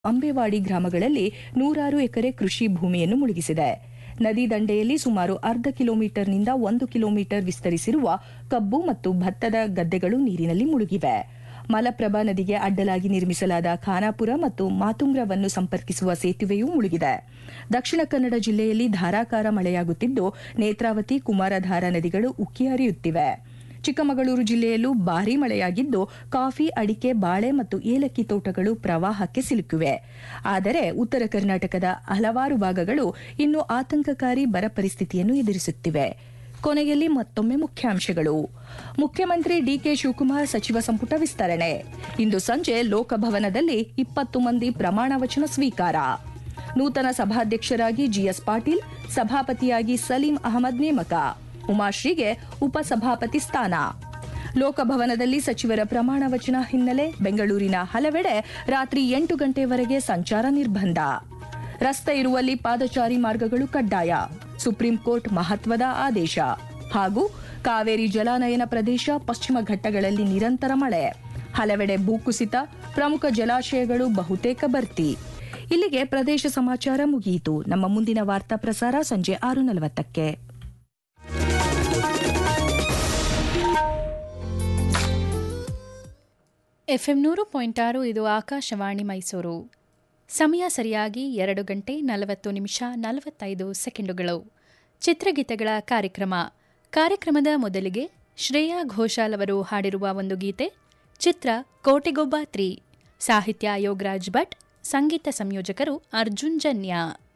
ಅಂಬೇವಾಡಿ ಗ್ರಾಮಗಳಲ್ಲಿ ನೂರಾರು ಎಕರೆ ಕೃಷಿ ಭೂಮಿಯನ್ನು ಮುಳುಗಿಸಿದೆ ನದಿ ದಂಡೆಯಲ್ಲಿ ಸುಮಾರು ಅರ್ಧ ಕಿಲೋಮೀಟರ್ನಿಂದ ಒಂದು ಕಿಲೋಮೀಟರ್ ವಿಸ್ತರಿಸಿರುವ ಕಬ್ಬು ಮತ್ತು ಭತ್ತದ ಗದ್ದೆಗಳು ನೀರಿನಲ್ಲಿ ಮುಳುಗಿವೆ ಮಲಪ್ರಭಾ ನದಿಗೆ ಅಡ್ಡಲಾಗಿ ನಿರ್ಮಿಸಲಾದ ಖಾನಾಪುರ ಮತ್ತು ಮಾತುಂಗ್ರವನ್ನು ಸಂಪರ್ಕಿಸುವ ಸೇತುವೆಯೂ ಮುಳುಗಿದೆ ದಕ್ಷಿಣ ಕನ್ನಡ ಜಿಲ್ಲೆಯಲ್ಲಿ ಧಾರಾಕಾರ ಮಳೆಯಾಗುತ್ತಿದ್ದು ನೇತ್ರಾವತಿ ಕುಮಾರಧಾರಾ ನದಿಗಳು ಉಕ್ಕಿ ಹರಿಯುತ್ತಿವೆ ಚಿಕ್ಕಮಗಳೂರು ಜಿಲ್ಲೆಯಲ್ಲೂ ಭಾರೀ ಮಳೆಯಾಗಿದ್ದು ಕಾಫಿ ಅಡಿಕೆ ಬಾಳೆ ಮತ್ತು ಏಲಕ್ಕಿ ತೋಟಗಳು ಪ್ರವಾಹಕ್ಕೆ ಸಿಲುಕಿವೆ ಆದರೆ ಉತ್ತರ ಕರ್ನಾಟಕದ ಹಲವಾರು ಭಾಗಗಳು ಇನ್ನೂ ಆತಂಕಕಾರಿ ಬರ ಪರಿಸ್ಥಿತಿಯನ್ನು ಎದುರಿಸುತ್ತಿವೆ ಕೊನೆಯಲ್ಲಿ ಮತ್ತೊಮ್ಮೆ ಮುಖ್ಯಾಂಶಗಳು ಮುಖ್ಯಮಂತ್ರಿ ಡಿಕೆ ಶಿವಕುಮಾರ್ ಸಚಿವ ಸಂಪುಟ ವಿಸ್ತರಣೆ ಇಂದು ಸಂಜೆ ಲೋಕಭವನದಲ್ಲಿ ಇಪ್ಪತ್ತು ಮಂದಿ ಪ್ರಮಾಣ ವಚನ ಸ್ವೀಕಾರ ನೂತನ ಸಭಾಧ್ಯಕ್ಷರಾಗಿ ಜಿಎಸ್ ಪಾಟೀಲ್ ಸಭಾಪತಿಯಾಗಿ ಸಲೀಂ ಅಹಮದ್ ನೇಮಕ ಉಮಾಶ್ರೀಗೆ ಉಪಸಭಾಪತಿ ಸ್ಥಾನ ಲೋಕಭವನದಲ್ಲಿ ಸಚಿವರ ಪ್ರಮಾಣ ವಚನ ಹಿನ್ನೆಲೆ ಬೆಂಗಳೂರಿನ ಹಲವೆಡೆ ರಾತ್ರಿ ಎಂಟು ಗಂಟೆವರೆಗೆ ಸಂಚಾರ ನಿರ್ಬಂಧ ರಸ್ತೆ ಇರುವಲ್ಲಿ ಪಾದಚಾರಿ ಮಾರ್ಗಗಳು ಕಡ್ಡಾಯ ಸುಪ್ರೀಂ ಕೋರ್ಟ್ ಮಹತ್ವದ ಆದೇಶ ಹಾಗೂ ಕಾವೇರಿ ಜಲಾನಯನ ಪ್ರದೇಶ ಪಶ್ಚಿಮ ಘಟ್ಟಗಳಲ್ಲಿ ನಿರಂತರ ಮಳೆ ಹಲವೆಡೆ ಭೂಕುಸಿತ ಪ್ರಮುಖ ಜಲಾಶಯಗಳು ಬಹುತೇಕ ಭರ್ತಿ ಇಲ್ಲಿಗೆ ಪ್ರದೇಶ ಸಮಾಚಾರ ಮುಗಿಯಿತು ನಮ್ಮ ಮುಂದಿನ ವಾರ್ತಾ ಪ್ರಸಾರ ಸಂಜೆ ಆರು ನಲವತ್ತಕ್ಕೆ ಎಫ್ಎಂ ನೂರು ಪಾಯಿಂಟ್ ಆರು ಇದು ಆಕಾಶವಾಣಿ ಮೈಸೂರು ಸಮಯ ಸರಿಯಾಗಿ ಎರಡು ಗಂಟೆ ನಲವತ್ತು ನಿಮಿಷ ನಲವತ್ತೈದು ಸೆಕೆಂಡುಗಳು ಚಿತ್ರಗೀತೆಗಳ ಕಾರ್ಯಕ್ರಮ ಕಾರ್ಯಕ್ರಮದ ಮೊದಲಿಗೆ ಶ್ರೇಯಾ ಘೋಷಾಲ್ ಅವರು ಹಾಡಿರುವ ಒಂದು ಗೀತೆ ಚಿತ್ರ ಕೋಟೆಗೊಬ್ಬ ತ್ರೀ ಸಾಹಿತ್ಯ ಯೋಗರಾಜ್ ಭಟ್ ಸಂಗೀತ ಸಂಯೋಜಕರು ಅರ್ಜುನ್ ಜನ್ಯ